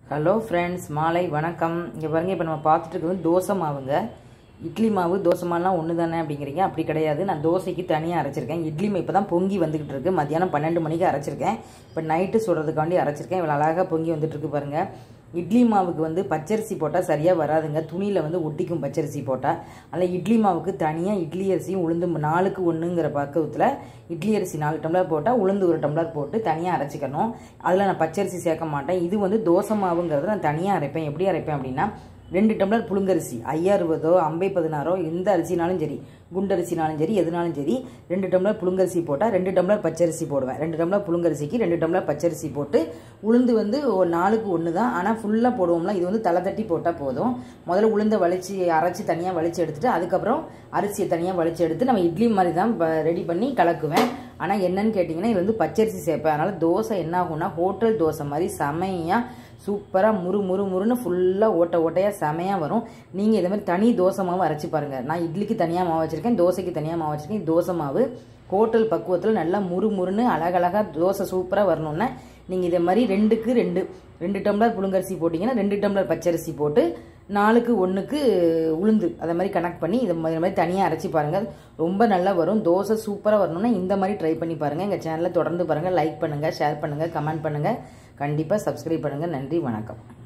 hello friends மாலை வணக்கம் இங்கே பாருங்க இப்போ நம்ம பார்த்துட்டு இருக்கிறது தோசை மாவுங்க இட்லி மாவு தோசை மாவுலாம் ஒன்று தானே அப்படிங்கிறீங்க அப்படி கிடையாது நான் தோசைக்கு தனியாக அரைச்சிருக்கேன் இட்லி மாவு இப்போ தான் பொங்கி வந்துக்கிட்டு இருக்கு மத்தியானம் பன்னெண்டு மணிக்கு அரைச்சிருக்கேன் இப்போ நைட்டு சுடுறதுக்காண்டி அரைச்சிருக்கேன் இவ்வளோ அழகாக பொங்கி வந்துட்டு இருக்கு பாருங்க இட்லி மாவுக்கு வந்து பச்சரிசி போட்டால் சரியாக வராதுங்க துணியில் வந்து ஒட்டிக்கும் பச்சரிசி போட்டால் அதில் இட்லி மாவுக்கு தனியாக இட்லி அரிசியும் உளுந்து நாலுக்கு ஒன்றுங்கிற பக்குவத்தில் இட்லி அரிசி நாலு டம்ளர் போட்டால் உளுந்து ஒரு டம்ளர் போட்டு தனியாக அரைச்சிக்கணும் அதில் நான் பச்சரிசி சேர்க்க மாட்டேன் இது வந்து தோசை மாவுங்கிறத நான் தனியாக அரைப்பேன் எப்படி அரைப்பேன் அப்படின்னா ரெண்டு டம்ளர் புழுங்கரிசி ஐயாறுபதோ அம்பை பதினாறோ எந்த அரிசினாலும் சரி குண்டரிசினாலும் சரி எதுனாலும் சரி ரெண்டு டம்ளர் புழுங்கரிசி போட்டால் ரெண்டு டம்ளர் பச்சரிசி போடுவேன் ரெண்டு டம்ளர் புழுங்கரிசிக்கு ரெண்டு டம்ளர் பச்சரிசி போட்டு உளுந்து வந்து ஒரு நாளுக்கு ஒன்று தான் ஆனால் ஃபுல்லாக போடுவோம்ல இது வந்து தலை தட்டி போட்டால் போதும் முதல்ல உளுந்தை வலிச்சு அரைச்சி தனியாக வலிச்சு எடுத்துட்டு அதுக்கப்புறம் அரிசியை தனியாக வலிச்சு எடுத்து நம்ம இட்லி மாதிரி தான் ரெடி பண்ணி கலக்குவேன் ஆனால் என்னன்னு கேட்டிங்கன்னா இது வந்து பச்சரிசி சேர்ப்பேன் அதனால் தோசை என்ன ஆகும்னா ஹோட்டல் தோசை மாதிரி செமையாக சூப்பராக முறு முறு முறுன்னு ஃபுல்லாக ஓட்ட ஓட்டையாக செமையாக வரும் நீங்கள் இதே மாதிரி தனி தோசை மாவு அரைச்சி பாருங்கள் நான் இட்லிக்கு தனியாக மாவு வச்சுருக்கேன் தோசைக்கு தனியாக மாவு வச்சுருக்கேன் தோசை மாவு ஹோட்டல் பக்குவத்தில் நல்லா முறு முறுன்னு அழகழகாக தோசை சூப்பராக வரணுன்னா நீங்கள் இதே மாதிரி ரெண்டுக்கு ரெண்டு ரெண்டு டம்ளர் புழுங்கரிசி போட்டிங்கன்னா ரெண்டு டம்ளர் பச்சரிசி போட்டு நாலுக்கு ஒன்றுக்கு உளுந்து அதை மாதிரி கனெக்ட் பண்ணி இதை மாதிரி தனியாக அரைச்சி பாருங்கள் ரொம்ப நல்லா வரும் தோசை சூப்பராக வரணும்னா இந்த மாதிரி ட்ரை பண்ணி பாருங்கள் எங்கள் சேனலை தொடர்ந்து பாருங்கள் லைக் பண்ணுங்கள் ஷேர் பண்ணுங்கள் கமெண்ட் பண்ணுங்கள் கண்டிப்பாக சப்ஸ்கிரைப் பண்ணுங்கள் நன்றி வணக்கம்